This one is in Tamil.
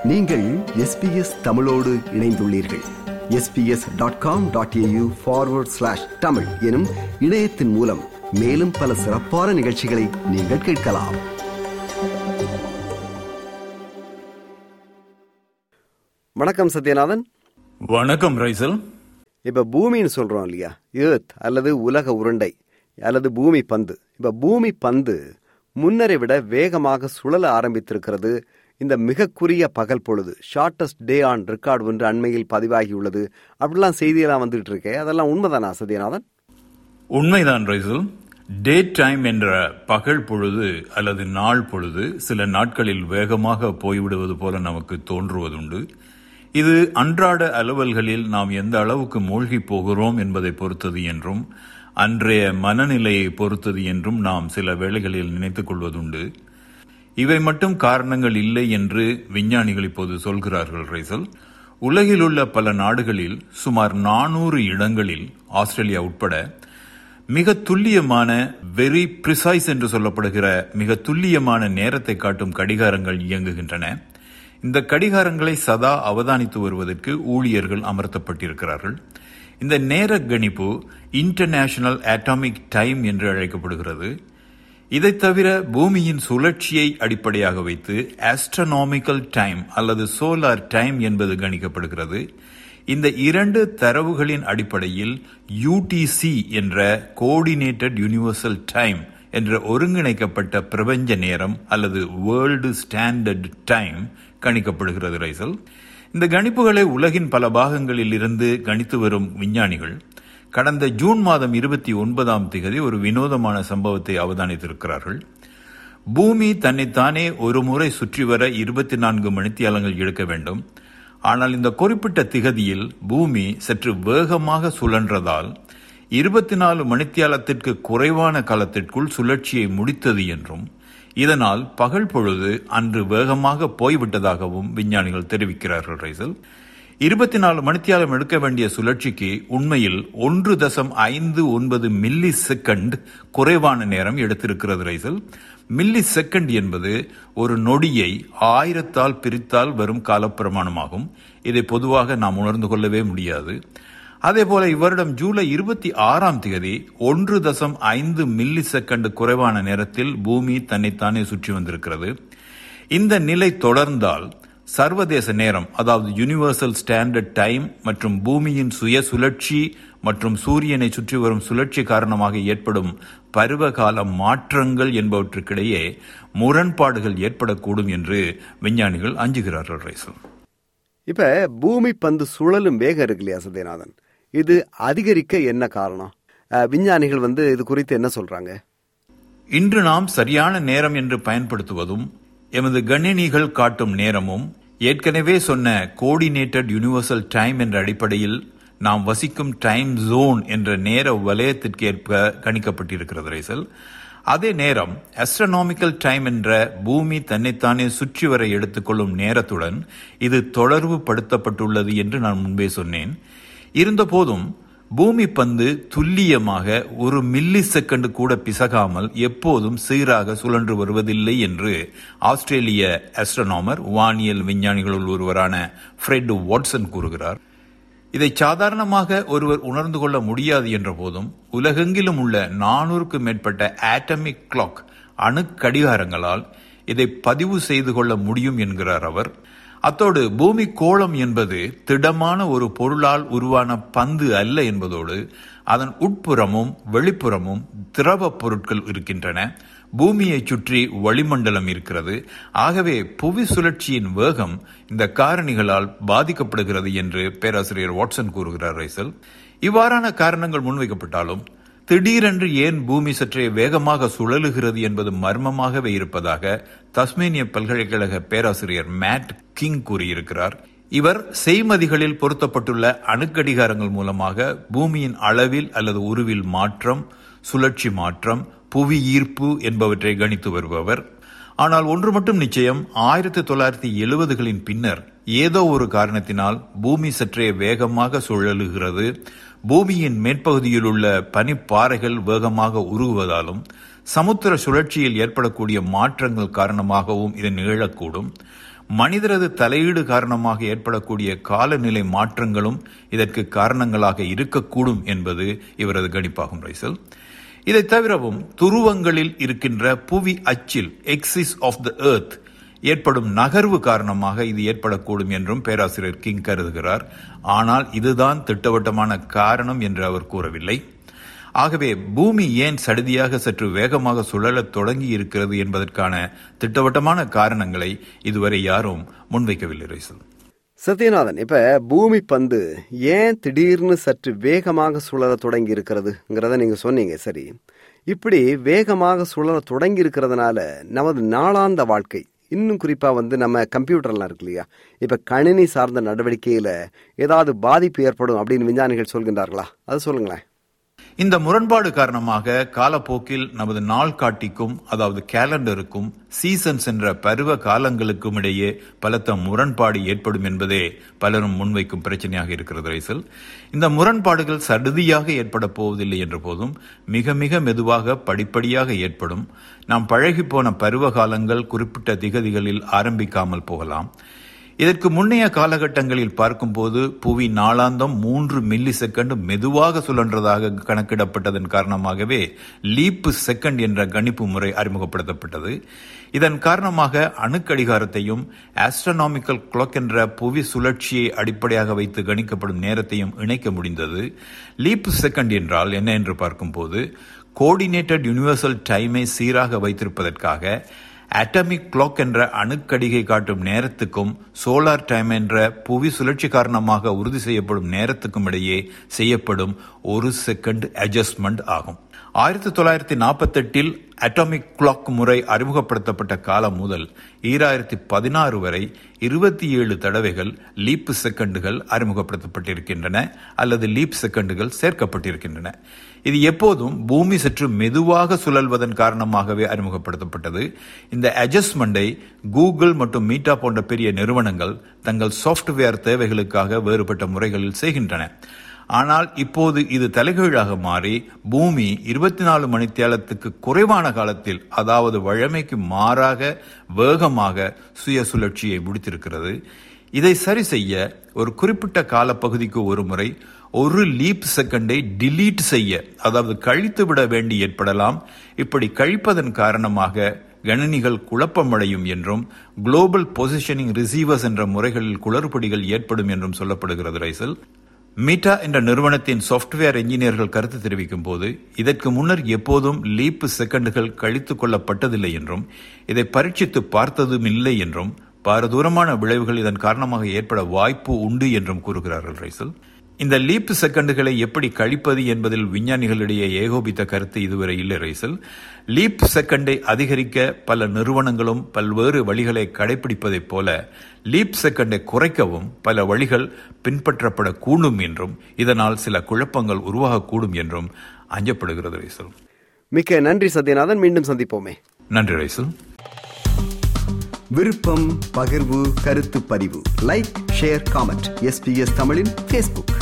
நீங்கள் எஸ்பிஎஸ் தமிழோடு இணைந்துள்ளீர்கள் SBS dot com dot AU forward slash Tamil எனும் இணையத்தின் மூலம் மேலும் பல சிறப்பான நிகழ்ச்சிகளை நீங்கள் கேட்கலாம் வணக்கம் சத்யநாதன் வணக்கம் ரைசல் இப்ப பூமின்னு சொல்றோம் இல்லையா ஏர்த் அல்லது உலக உருண்டை அல்லது பூமி பந்து இப்ப பூமி பந்து முன்னரை விட வேகமாக சுழல ஆரம்பித்திருக்கிறது இந்த மிக குறிய பகல் பொழுது ஷார்டஸ்ட் டே ஆன் ரெக்கார்டு ஒன்று அண்மையில் பதிவாகியுள்ளது அப்படிலாம் செய்தியெல்லாம் வந்துட்டு இருக்கே அதெல்லாம் உண்மைதானா சத்யநாதன் உண்மைதான் ரைசல் டே டைம் என்ற பகல் பொழுது அல்லது நாள் பொழுது சில நாட்களில் வேகமாக போய்விடுவது போல நமக்கு தோன்றுவதுண்டு இது அன்றாட அலுவல்களில் நாம் எந்த அளவுக்கு மூழ்கி போகிறோம் என்பதை பொறுத்தது என்றும் அன்றைய மனநிலையை பொறுத்தது என்றும் நாம் சில வேளைகளில் நினைத்துக் கொள்வதுண்டு இவை மட்டும் காரணங்கள் இல்லை என்று விஞ்ஞானிகள் இப்போது சொல்கிறார்கள் ரைசல் உலகில் உள்ள பல நாடுகளில் சுமார் நானூறு இடங்களில் ஆஸ்திரேலியா உட்பட மிக துல்லியமான வெரி பிரிசைஸ் என்று சொல்லப்படுகிற மிக துல்லியமான நேரத்தை காட்டும் கடிகாரங்கள் இயங்குகின்றன இந்த கடிகாரங்களை சதா அவதானித்து வருவதற்கு ஊழியர்கள் அமர்த்தப்பட்டிருக்கிறார்கள் இந்த நேர கணிப்பு இன்டர்நேஷனல் அட்டாமிக் டைம் என்று அழைக்கப்படுகிறது இதை தவிர பூமியின் சுழற்சியை அடிப்படையாக வைத்து ஆஸ்ட்ரனாமிக்கல் டைம் அல்லது சோலார் டைம் என்பது கணிக்கப்படுகிறது இந்த இரண்டு தரவுகளின் அடிப்படையில் யூடிசி என்ற கோஆர்டினேட்டட் யூனிவர்சல் டைம் என்ற ஒருங்கிணைக்கப்பட்ட பிரபஞ்ச நேரம் அல்லது வேர்ல்டு ஸ்டாண்டர்ட் டைம் கணிக்கப்படுகிறது ரைசல் இந்த கணிப்புகளை உலகின் பல பாகங்களில் இருந்து கணித்து வரும் விஞ்ஞானிகள் கடந்த ஜூன் மாதம் இருபத்தி ஒன்பதாம் திகதி ஒரு வினோதமான சம்பவத்தை அவதானித்திருக்கிறார்கள் பூமி தன்னைத்தானே ஒரு முறை சுற்றி வர இருபத்தி நான்கு மணித்தியாலங்கள் எடுக்க வேண்டும் ஆனால் இந்த குறிப்பிட்ட திகதியில் பூமி சற்று வேகமாக சுழன்றதால் இருபத்தி நாலு மணித்தியாலத்திற்கு குறைவான காலத்திற்குள் சுழற்சியை முடித்தது என்றும் இதனால் பகல் பொழுது அன்று வேகமாக போய்விட்டதாகவும் விஞ்ஞானிகள் தெரிவிக்கிறார்கள் ரைசல் இருபத்தி நாலு மணித்தியாலம் எடுக்க வேண்டிய சுழற்சிக்கு உண்மையில் ஒன்று தசம் ஐந்து ஒன்பது மில்லி செகண்ட் குறைவான நேரம் எடுத்திருக்கிறது ரைசல் மில்லி செகண்ட் என்பது ஒரு நொடியை ஆயிரத்தால் பிரித்தால் வரும் காலப்பிரமாணமாகும் இதை பொதுவாக நாம் உணர்ந்து கொள்ளவே முடியாது அதேபோல இவ்வருடம் ஜூலை இருபத்தி ஆறாம் தேதி ஒன்று தசம் ஐந்து மில்லி செகண்ட் குறைவான நேரத்தில் பூமி தன்னைத்தானே சுற்றி வந்திருக்கிறது இந்த நிலை தொடர்ந்தால் சர்வதேச நேரம் அதாவது யூனிவர்சல் ஸ்டாண்டர்ட் டைம் மற்றும் பூமியின் சுய சுழற்சி மற்றும் சூரியனை சுற்றி வரும் சுழற்சி காரணமாக ஏற்படும் பருவகால மாற்றங்கள் என்பவற்றுக்கிடையே முரண்பாடுகள் ஏற்படக்கூடும் என்று விஞ்ஞானிகள் அஞ்சுகிறார்கள் ரைசல் இப்ப பூமி பந்து சுழலும் வேகம் இருக்கு இல்லையா சத்யநாதன் இது அதிகரிக்க என்ன காரணம் அஹ், விஞ்ஞானிகள் வந்து இது குறித்து என்ன சொல்றாங்க இன்று நாம் சரியான நேரம் என்று பயன்படுத்துவதும் எமது கணினிகள் காட்டும் நேரமும் ஏற்கனவே சொன்ன கோஆர்டினேட்டட் யூனிவர்சல் டைம் என்ற அடிப்படையில் நாம் வசிக்கும் டைம் ஜோன் என்ற நேர வலயத்திற்கேற்ப கணிக்கப்பட்டிருக்கிறது ரைசல் அதே நேரம் அஸ்ட்ரனாமிக்கல் டைம் என்ற பூமி தன்னைத்தானே சுற்றி வர எடுத்துக்கொள்ளும் நேரத்துடன் இது தொடர்பு படுத்தப்பட்டுள்ளது என்று நான் முன்பே சொன்னேன் இருந்தபோதும் பூமி பந்து துல்லியமாக ஒரு மில்லி செகண்ட் கூட பிசகாமல் எப்போதும் சீராக சுழன்று வருவதில்லை என்று ஆஸ்திரேலிய அஸ்ட்ரோனாமர் வானியல் விஞ்ஞானிகளுள் ஒருவரான ஃப்ரெட் வாட்சன் கூறுகிறார் இதை சாதாரணமாக ஒருவர் உணர்ந்து கொள்ள முடியாது என்ற போதும் உலகெங்கிலும் உள்ள நானூறுக்கும் மேற்பட்ட ஆட்டமிக் கிளாக் அணு கடிகாரங்களால் இதை பதிவு செய்து கொள்ள முடியும் என்கிறார் அவர் அத்தோடு பூமி கோளம் என்பது திடமான ஒரு பொருளால் உருவான பந்து அல்ல என்பதோடு அதன் உட்புறமும் வெளிப்புறமும் திரவ பொருட்கள் இருக்கின்றன பூமியை சுற்றி வளிமண்டலம் இருக்கிறது ஆகவே புவி சுழற்சியின் வேகம் இந்த காரணிகளால் பாதிக்கப்படுகிறது என்று பேராசிரியர் வாட்சன் கூறுகிறார் ரைசல் இவ்வாறான காரணங்கள் முன்வைக்கப்பட்டாலும் திடீரென்று ஏன் பூமி சற்றே வேகமாக சுழலுகிறது என்பது மர்மமாகவே இருப்பதாக தஸ்மேனிய பல்கலைக்கழக பேராசிரியர் மேட் கிங் கூறியிருக்கிறார் இவர் செய்மதிகளில் பொருத்தப்பட்டுள்ள அணுக்கடிகாரங்கள் மூலமாக பூமியின் அளவில் அல்லது உருவில் மாற்றம் சுழற்சி மாற்றம் புவி ஈர்ப்பு என்பவற்றை கணித்து வருபவர் ஆனால் ஒன்று மட்டும் நிச்சயம் ஆயிரத்தி தொள்ளாயிரத்தி எழுபதுகளின் பின்னர் ஏதோ ஒரு காரணத்தினால் பூமி சற்றே வேகமாக சுழலுகிறது பூமியின் மேற்பகுதியில் உள்ள பனிப்பாறைகள் வேகமாக உருகுவதாலும் சமுத்திர சுழற்சியில் ஏற்படக்கூடிய மாற்றங்கள் காரணமாகவும் இது நிகழக்கூடும் மனிதரது தலையீடு காரணமாக ஏற்படக்கூடிய காலநிலை மாற்றங்களும் இதற்கு காரணங்களாக இருக்கக்கூடும் என்பது இவரது கணிப்பாகும் ரைசல் இதை தவிரவும் துருவங்களில் இருக்கின்ற புவி அச்சில் எக்ஸிஸ் ஆஃப் த எர்த் ஏற்படும் நகர்வு காரணமாக இது ஏற்படக்கூடும் என்றும் பேராசிரியர் கிங் கருதுகிறார் ஆனால் இதுதான் திட்டவட்டமான காரணம் என்று அவர் கூறவில்லை ஆகவே பூமி ஏன் சடுதியாக சற்று வேகமாக சுழலத் தொடங்கி இருக்கிறது என்பதற்கான திட்டவட்டமான காரணங்களை இதுவரை யாரும் முன்வைக்கவில்லை ரைசல் சத்யநாதன் இப்ப பூமி பந்து ஏன் திடீர்னு சற்று வேகமாக சுழல தொடங்கி இருக்கிறதுங்கிறத நீங்க சொன்னீங்க சரி இப்படி வேகமாக சுழல தொடங்கி இருக்கிறதுனால நமது நாளாந்த வாழ்க்கை இன்னும் குறிப்பா வந்து நம்ம கம்ப்யூட்டர்லாம் இருக்கு இல்லையா இப்ப கணினி சார்ந்த நடவடிக்கையில ஏதாவது பாதிப்பு ஏற்படும் அப்படின்னு விஞ்ஞானிகள் சொல்கின்றார்களா அது சொல்லுங்களேன் இந்த முரண்பாடு காரணமாக காலப்போக்கில் நமது நாள் காட்டிக்கும் அதாவது கேலண்டருக்கும் சீசன்ஸ் என்ற பருவ காலங்களுக்கும் இடையே பலத்த முரண்பாடு ஏற்படும் என்பதே பலரும் முன்வைக்கும் பிரச்சனையாக இருக்கிறது ரைசல் இந்த முரண்பாடுகள் சடுதியாக ஏற்பட போவதில்லை என்ற போதும் மிக மிக மெதுவாக படிப்படியாக ஏற்படும் நாம் பழகி போன பருவ காலங்கள் குறிப்பிட்ட திகதிகளில் ஆரம்பிக்காமல் போகலாம் இதற்கு முன்னைய காலகட்டங்களில் பார்க்கும்போது புவி நாளாந்தம் மூன்று மில்லி செகண்ட் மெதுவாக சுழன்றதாக கணக்கிடப்பட்டதன் காரணமாகவே லீப் செகண்ட் என்ற கணிப்பு முறை அறிமுகப்படுத்தப்பட்டது இதன் காரணமாக அணுக்கடிகாரத்தையும் ஆஸ்ட்ரோனாமிக்கல் கிளாக் என்ற புவி சுழற்சியை அடிப்படையாக வைத்து கணிக்கப்படும் நேரத்தையும் இணைக்க முடிந்தது லீப் செகண்ட் என்றால் என்ன என்று பார்க்கும்போது கோஆர்டினேட்டட் யூனிவர்சல் டைமை சீராக வைத்திருப்பதற்காக அட்டமிக் கிளாக் என்ற அணுக்கடிகை காட்டும் நேரத்துக்கும் சோலார் டைம் என்ற புவி சுழற்சி காரணமாக உறுதி செய்யப்படும் நேரத்துக்கும் இடையே செய்யப்படும் ஒரு செகண்ட் அட்ஜஸ்ட்மெண்ட் ஆகும் ஆயிரத்தி தொள்ளாயிரத்தி நாற்பத்தி எட்டில் அட்டாமிக் கிளாக் முறை அறிமுகப்படுத்தப்பட்ட காலம் முதல் ஈராயிரத்தி பதினாறு வரை இருபத்தி ஏழு தடவைகள் லீப் செகண்டுகள் அறிமுகப்படுத்தப்பட்டிருக்கின்றன அல்லது லீப் செகண்டுகள் சேர்க்கப்பட்டிருக்கின்றன இது எப்போதும் பூமி சற்று மெதுவாக சுழல்வதன் காரணமாகவே அறிமுகப்படுத்தப்பட்டது இந்த அட்ஜஸ்ட்மெண்டை கூகுள் மற்றும் மீட்டா போன்ற பெரிய நிறுவனங்கள் தங்கள் சாஃப்ட்வேர் தேவைகளுக்காக வேறுபட்ட முறைகளில் செய்கின்றன ஆனால் இப்போது இது தலைகீழாக மாறி பூமி இருபத்தி நாலு மணித்தியாலத்துக்கு குறைவான காலத்தில் அதாவது வழமைக்கு மாறாக வேகமாக சுய சுழற்சியை முடித்திருக்கிறது இதை சரி செய்ய ஒரு குறிப்பிட்ட காலப்பகுதிக்கு ஒரு முறை ஒரு லீப் செகண்டை டிலீட் செய்ய அதாவது கழித்து விட வேண்டி ஏற்படலாம் இப்படி கழிப்பதன் காரணமாக கணினிகள் குழப்பமடையும் என்றும் குளோபல் பொசிஷனிங் ரிசீவர்ஸ் என்ற முறைகளில் குளறுபடிகள் ஏற்படும் என்றும் சொல்லப்படுகிறது ரைசல் மீட்டா என்ற நிறுவனத்தின் சாஃப்ட்வேர் என்ஜினியர்கள் கருத்து தெரிவிக்கும் போது இதற்கு முன்னர் எப்போதும் லீப் செகண்டுகள் கழித்துக் கொள்ளப்பட்டதில்லை என்றும் இதை பரீட்சித்து பார்த்ததும் இல்லை என்றும் பாரதூரமான விளைவுகள் இதன் காரணமாக ஏற்பட வாய்ப்பு உண்டு என்றும் கூறுகிறார்கள் ரைசல் இந்த லீப் செகண்டுகளை எப்படி கழிப்பது என்பதில் விஞ்ஞானிகளிடையே ஏகோபித்த கருத்து இதுவரை இல்லை ரைசல் லீப் செகண்டை அதிகரிக்க பல நிறுவனங்களும் பல்வேறு வழிகளை கடைபிடிப்பதைப் போல லீப் செகண்டை குறைக்கவும் பல வழிகள் பின்பற்றப்படக்கூடும் என்றும் இதனால் சில குழப்பங்கள் உருவாகக்கூடும் என்றும் அஞ்சப்படுகிறது ரைசல் மிக்க நன்றி சத்யநாதன் மீண்டும் சந்திப்போமே நன்றி ரைசல் விருப்பம் பகிர்வு கருத்து பதிவு லைக் ஷேர் காமெண்ட் எஸ்பிஎஸ் தமிழின் ஃபேஸ்புக்